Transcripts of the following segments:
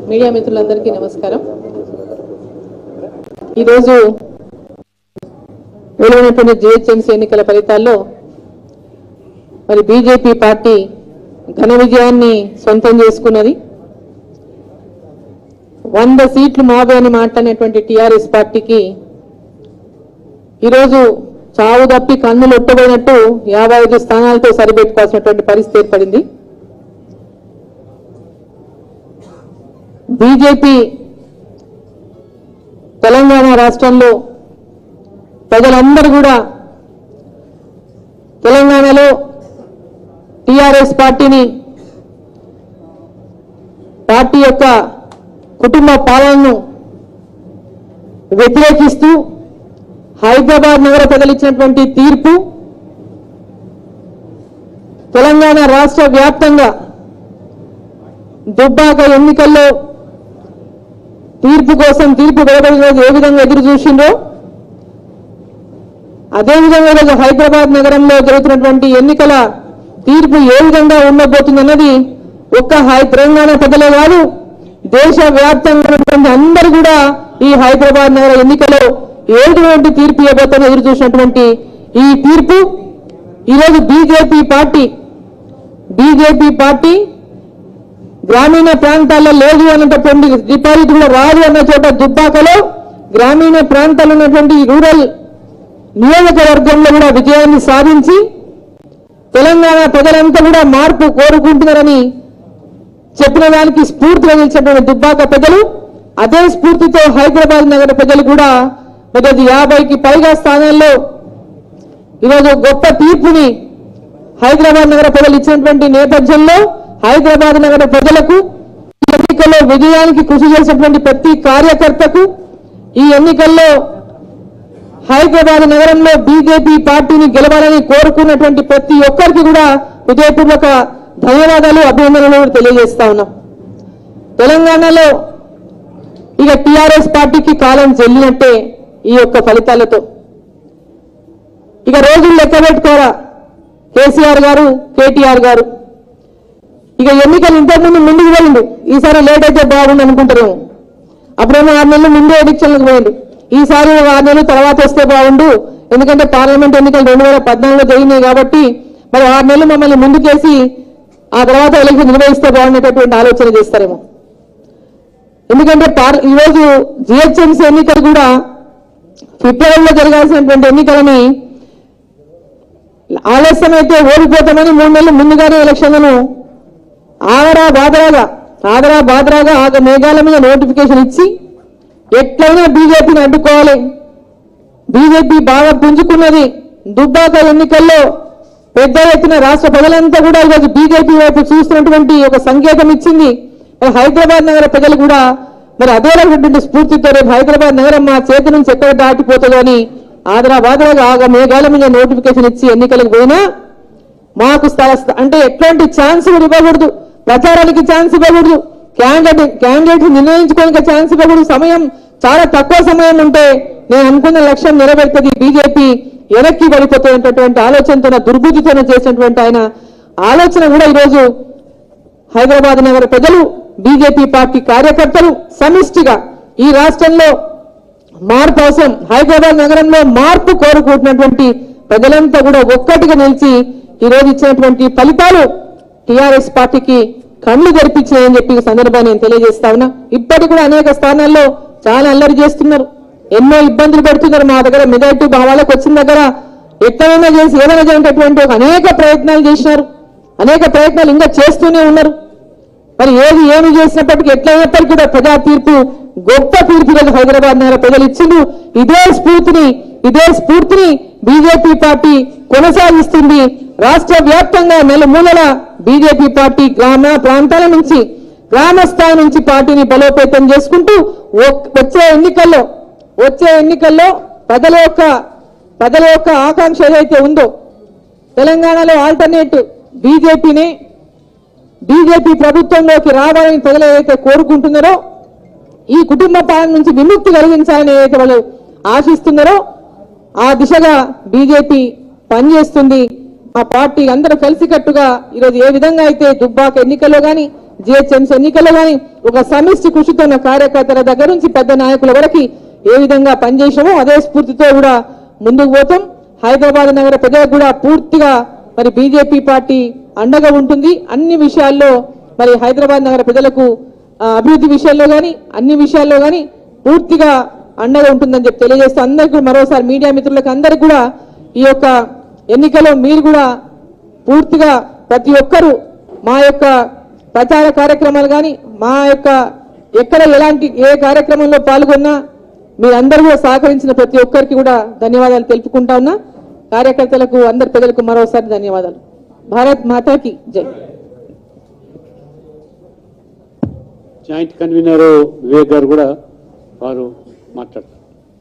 media మిత్రులందరికీ నమస్కారం ఈరోజు వెలువైనటువంటి జిహెచ్ఎంసీ ఎన్నికల ఫలితాల్లో మరి బీజేపీ పార్టీ ఘన విజయాన్ని సొంతం చేసుకున్నది వంద సీట్లు మావే అని మాట్లాడినటువంటి టీఆర్ఎస్ పార్టీకి ఈరోజు చావు తప్పి కన్నులు ఒట్టబోయినట్టు యాభై ఐదు స్థానాలతో సరిపెట్టుకోవాల్సినటువంటి పరిస్థితి ఏర్పడింది బీజేపీ తెలంగాణ రాష్ట్రంలో ప్రజలందరూ కూడా తెలంగాణలో టిఆర్ఎస్ పార్టీని పార్టీ యొక్క కుటుంబ పాలనను వ్యతిరేకిస్తూ హైదరాబాద్ నగర ప్రజలు ఇచ్చినటువంటి తీర్పు తెలంగాణ రాష్ట్ర వ్యాప్తంగా దుబ్బాక ఎన్నికల్లో తీర్పు కోసం తీర్పు వెలువడిన రోజు ఏ విధంగా ఎదురు చూసిండ్రో అదేవిధంగా ఈరోజు హైదరాబాద్ నగరంలో జరుగుతున్నటువంటి ఎన్నికల తీర్పు ఏ విధంగా ఉండబోతుందన్నది ఒక్క హై తెలంగాణ ప్రజలే కాదు దేశ వ్యాప్తంగా ఉన్నటువంటి అందరూ కూడా ఈ హైదరాబాద్ నగర ఎన్నికలో ఏటువంటి తీర్పు ఇవ్వబోతుందో ఎదురు చూసినటువంటి ఈ తీర్పు ఈరోజు బీజేపీ పార్టీ బీజేపీ పార్టీ గ్రామీణ ప్రాంతాల్లో లేదు అన్నటువంటి డిపాజిట్ కూడా రాదు అన్న చోట దుబ్బాకలో గ్రామీణ ప్రాంతాల్లో ఉన్నటువంటి రూరల్ నియోజకవర్గంలో కూడా విజయాన్ని సాధించి తెలంగాణ ప్రజలంతా కూడా మార్పు కోరుకుంటున్నారని చెప్పిన దానికి స్ఫూర్తిగా నిలిచినటువంటి దుబ్బాక ప్రజలు అదే స్ఫూర్తితో హైదరాబాద్ నగర ప్రజలు కూడా ఈరోజు యాభైకి పైగా స్థానాల్లో ఈరోజు గొప్ప తీర్పుని హైదరాబాద్ నగర ప్రజలు ఇచ్చినటువంటి నేపథ్యంలో హైదరాబాద్ నగర ప్రజలకు ఈ ఎన్నికల్లో విజయానికి కృషి చేసినటువంటి ప్రతి కార్యకర్తకు ఈ ఎన్నికల్లో హైదరాబాద్ నగరంలో బీజేపీ పార్టీని గెలవాలని కోరుకున్నటువంటి ప్రతి ఒక్కరికి కూడా హృదయపూర్వక ధన్యవాదాలు అభినందనలు కూడా తెలియజేస్తా ఉన్నాం తెలంగాణలో ఇక టిఆర్ఎస్ పార్టీకి కాలం చెల్లినట్టే ఈ యొక్క ఫలితాలతో ఇక రోజులు లెక్క పెట్టుకోరా కేసీఆర్ గారు కేటీఆర్ గారు ఇక ఎన్నికలు ఇంతకుముందు ముందుకు పోయిండు ఈసారి లేట్ అయితే బాగుండు అనుకుంటారేమో అప్పుడేమో ఆరు నెలలు ముందే ఎలక్షన్లకు పోయిండు ఈసారి ఒక ఆరు నెలలు తర్వాత వస్తే బాగుండు ఎందుకంటే పార్లమెంట్ ఎన్నికలు రెండు వేల పద్నాలుగులో జరిగినాయి కాబట్టి మరి ఆరు నెలలు మమ్మల్ని ముందుకేసి ఆ తర్వాత ఎలక్షన్ నిర్వహిస్తే బాగుండేటటువంటి ఆలోచన చేస్తారేమో ఎందుకంటే పార్ ఈరోజు జిహెచ్ఎంసీ ఎన్నికలు కూడా ఫిబ్రవరిలో జరగాల్సినటువంటి ఎన్నికలని ఆలస్యమైతే ఓడిపోతామని మూడు నెలలు ముందుగానే ఎలక్షన్లను ఆదరా బాదరాగా ఆదరా బాదరాగా ఆగ మేఘాల మీద నోటిఫికేషన్ ఇచ్చి ఎట్లయినా బీజేపీని అడ్డుకోవాలి బీజేపీ బాగా పుంజుకున్నది దుబ్బాక ఎన్నికల్లో పెద్ద ఎత్తున రాష్ట్ర ప్రజలంతా కూడా ఈరోజు బీజేపీ వైపు చూస్తున్నటువంటి ఒక సంకేతం ఇచ్చింది మరి హైదరాబాద్ నగర ప్రజలు కూడా మరి అదే రకమైనటువంటి స్ఫూర్తితో రేపు హైదరాబాద్ నగరం మా చేతి నుంచి ఎక్కడ దాటిపోతుందో అని ఆదరా బాదరాగా ఆగ మేఘాల మీద నోటిఫికేషన్ ఇచ్చి ఎన్నికలకు పోయినా మాకు స్థల స్థ- అంటే ఎట్లాంటి ఛాన్స్ కూడా ఇవ్వకూడదు ప్రచారానికి ఛాన్స్ ఇవ్వకూడదు క్యాండిడేట్ క్యాండిడేట్ నిర్ణయించుకోనికి ఛాన్స్ ఇవ్వకూడదు సమయం చాలా తక్కువ సమయం ఉంటే నేను అనుకున్న లక్ష్యం నెరవేరుతుంది బీజేపీ వెనక్కి పడిపోతున్నటువంటి ఆలోచనతో దుర్బుద్ధితో చేసినటువంటి ఆయన ఆలోచన కూడా ఈరోజు హైదరాబాద్ నగర ప్రజలు బీజేపీ పార్టీ కార్యకర్తలు సమిష్టిగా ఈ రాష్ట్రంలో మార్పు అవసరం హైదరాబాద్ నగరంలో మార్పు కోరుకుంటున్నటువంటి ప్రజలంతా కూడా ఒక్కటిగా నిలిచి ఈ రోజు ఇచ్చినటువంటి ఫలితాలు టిఆర్ఎస్ పార్టీకి కళ్ళు తెరిపించాయని చెప్పి ఈ సందర్భాన్ని నేను తెలియజేస్తా ఉన్నా ఇప్పటికి కూడా అనేక స్థానాల్లో చాలా అల్లరి చేస్తున్నారు ఎన్నో ఇబ్బందులు పెడుతున్నారు మా దగ్గర మెజార్టీ భావాలకు వచ్చిన దగ్గర ఎక్కడైనా చేసి ఏదైనా చేసేటటువంటి ఒక అనేక ప్రయత్నాలు చేసినారు అనేక ప్రయత్నాలు ఇంకా చేస్తూనే ఉన్నారు మరి ఏది ఏమి చేసినప్పటికీ ఎట్లయినప్పటికీ కూడా ప్రజా తీర్పు గొప్ప తీర్పు ఈరోజు హైదరాబాద్ నగర ప్రజలు ఇచ్చిండు ఇదే స్ఫూర్తిని ఇదే స్ఫూర్తిని బీజేపీ పార్టీ కొనసాగిస్తుంది రాష్ట్ర వ్యాప్తంగా నెలమూలల బీజేపీ పార్టీ గ్రామ ప్రాంతాల నుంచి గ్రామ స్థాయి నుంచి పార్టీని బలోపేతం చేసుకుంటూ ఒక్- వచ్చే ఎన్నికల్లో వచ్చే ఎన్నికల్లో ప్రజల యొక్క ప్రజల యొక్క ఆకాంక్ష ఏదైతే ఉందో తెలంగాణలో ఆల్టర్నేట్ బీజేపీని బీజేపీ ప్రభుత్వంలోకి రావాలని ప్రజలు ఏదైతే కోరుకుంటున్నారో ఈ కుటుంబ పాలన నుంచి విముక్తి కలిగించాలని ఏదైతే వాళ్ళు ఆశిస్తున్నారో ఆ దిశగా బీజేపీ పనిచేస్తుంది ఆ పార్టీ అందరూ కలిసికట్టుగా ఈరోజు ఏ విధంగా అయితే దుబ్బాక ఎన్నికల్లో గాని జిహెచ్ఎంసీ ఎన్నికల్లో కానీ ఒక సమిష్టి కృషితో ఉన్న కార్యకర్తల దగ్గర నుంచి పెద్ద నాయకుల వరకు ఏ విధంగా పనిచేసామో అదే స్ఫూర్తితో కూడా ముందుకు పోతాం హైదరాబాద్ నగర ప్రజలకు కూడా పూర్తిగా మరి బీజేపీ పార్టీ అండగా ఉంటుంది అన్ని విషయాల్లో మరి హైదరాబాద్ నగర ప్రజలకు ఆ, అభివృద్ధి విషయాల్లో కానీ అన్ని విషయాల్లో కానీ పూర్తిగా అండగా ఉంటుందని చెప్పి తెలియజేస్తూ అందరికీ కూడా మరోసారి మీడియా మిత్రులకు అందరికీ కూడా ఈ యొక్క ఎన్నికలో మీరు కూడా పూర్తిగా ప్రతి ఒక్కరూ మా యొక్క ప్రచార కార్యక్రమాలు కానీ మా యొక్క ఎక్కడ ఎలాంటి ఏ కార్యక్రమంలో పాల్గొన్నా మీరందరూ కూడా సహకరించిన ప్రతి ఒక్కరికి కూడా ధన్యవాదాలు తెలుపుకుంటా ఉన్నా కార్యకర్తలకు అందరి ప్రజలకు మరోసారి ధన్యవాదాలు భారత్ మాతాకి జై జాయింట్ కన్వీనర్ వివేక్ గారు కూడా వారు మాట్లాడతారు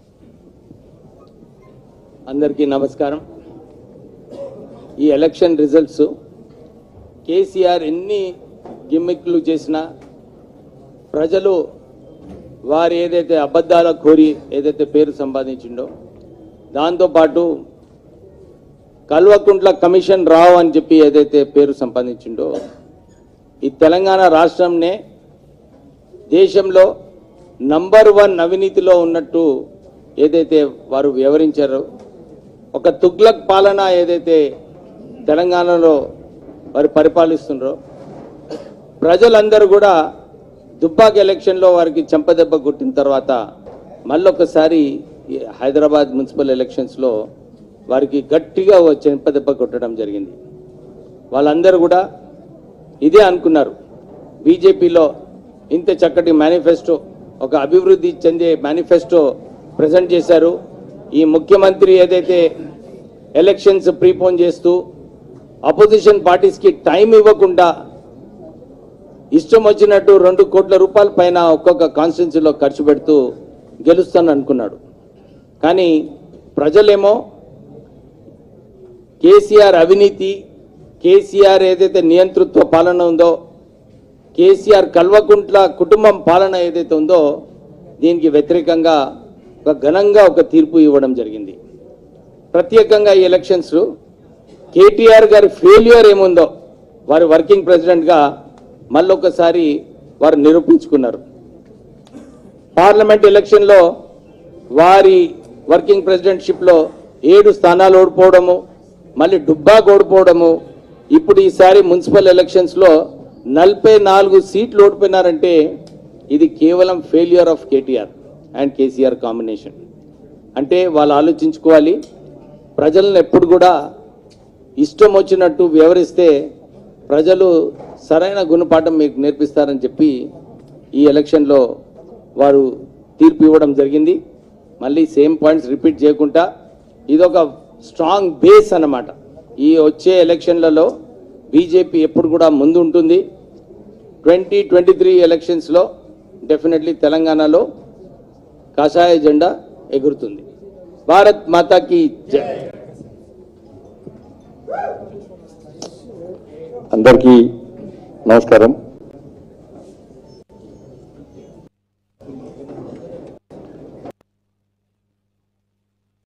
అందరికీ నమస్కారం ఈ ఎలక్షన్ రిజల్ట్స్ కేసీఆర్ ఎన్ని గిమ్మిక్లు చేసినా ప్రజలు వారు ఏదైతే అబద్ధాల కోరి ఏదైతే పేరు సంపాదించిండో దాంతోపాటు కల్వకుంట్ల కమిషన్ రావు అని చెప్పి ఏదైతే పేరు సంపాదించిండో ఈ తెలంగాణ రాష్ట్రంనే దేశంలో నంబర్ వన్ అవినీతిలో ఉన్నట్టు ఏదైతే వారు వివరించారో ఒక తుగ్లక్ పాలన ఏదైతే తెలంగాణలో వారు పరిపాలిస్తున్నారో ప్రజలందరూ కూడా దుబ్బాక ఎలక్షన్లో వారికి చెంపదెబ్బ కొట్టిన తర్వాత మళ్ళొకసారి ఈ హైదరాబాద్ మున్సిపల్ ఎలక్షన్స్లో వారికి గట్టిగా ఓ చెంపదెబ్బ కొట్టడం జరిగింది వాళ్ళందరూ కూడా ఇదే అనుకున్నారు బీజేపీలో ఇంత చక్కటి మేనిఫెస్టో ఒక అభివృద్ధి చెందే మేనిఫెస్టో ప్రజెంట్ చేశారు ఈ ముఖ్యమంత్రి ఏదైతే ఎలక్షన్స్ ప్రీపోన్ చేస్తూ అపోజిషన్ పార్టీస్కి టైం ఇవ్వకుండా ఇష్టం వచ్చినట్టు రెండు కోట్ల రూపాయల పైన ఒక్కొక్క కాన్స్టిట్యున్సీలో ఖర్చు పెడుతూ గెలుస్తాను అనుకున్నాడు కానీ ప్రజలేమో కేసీఆర్ అవినీతి కేసీఆర్ ఏదైతే నియంతృత్వ పాలన ఉందో కేసీఆర్ కల్వకుంట్ల కుటుంబం పాలన ఏదైతే ఉందో దీనికి వ్యతిరేకంగా ఒక ఘనంగా ఒక తీర్పు ఇవ్వడం జరిగింది ప్రత్యేకంగా ఈ ఎలక్షన్స్ కేటీఆర్ గారి ఫెయిల్యూర్ ఏముందో వారి వర్కింగ్ ప్రెసిడెంట్గా మళ్ళొకసారి వారు నిరూపించుకున్నారు పార్లమెంట్ ఎలక్షన్లో వారి వర్కింగ్ ప్రెసిడెంట్షిప్లో ఏడు స్థానాలు ఓడిపోవడము మళ్ళీ డుబ్బాకు ఓడిపోవడము ఇప్పుడు ఈసారి మున్సిపల్ ఎలక్షన్స్లో నలభై నాలుగు సీట్లు ఓడిపోయినారంటే ఇది కేవలం failure of KTR and KCR combination అంటే వాళ్ళు ఆలోచించుకోవాలి ప్రజలను ఎప్పుడు కూడా ఇష్టం వచ్చినట్టు వివరిస్తే ప్రజలు సరైన గుణపాఠం మీకు నేర్పిస్తారని చెప్పి ఈ ఎలక్షన్లో వారు తీర్పు ఇవ్వడం జరిగింది మళ్ళీ సేమ్ పాయింట్స్ రిపీట్ చేయకుండా ఇదొక స్ట్రాంగ్ బేస్ అన్నమాట ఈ వచ్చే ఎలక్షన్లలో బీజేపీ ఎప్పుడు కూడా ముందు ఉంటుంది ట్వంటీ ట్వంటీ త్రీ ఎలక్షన్స్లో డెఫినెట్లీ తెలంగాణలో కాషాయ జెండా ఎగురుతుంది భారత్ మాతాకి జై అందరికీ నమస్కారం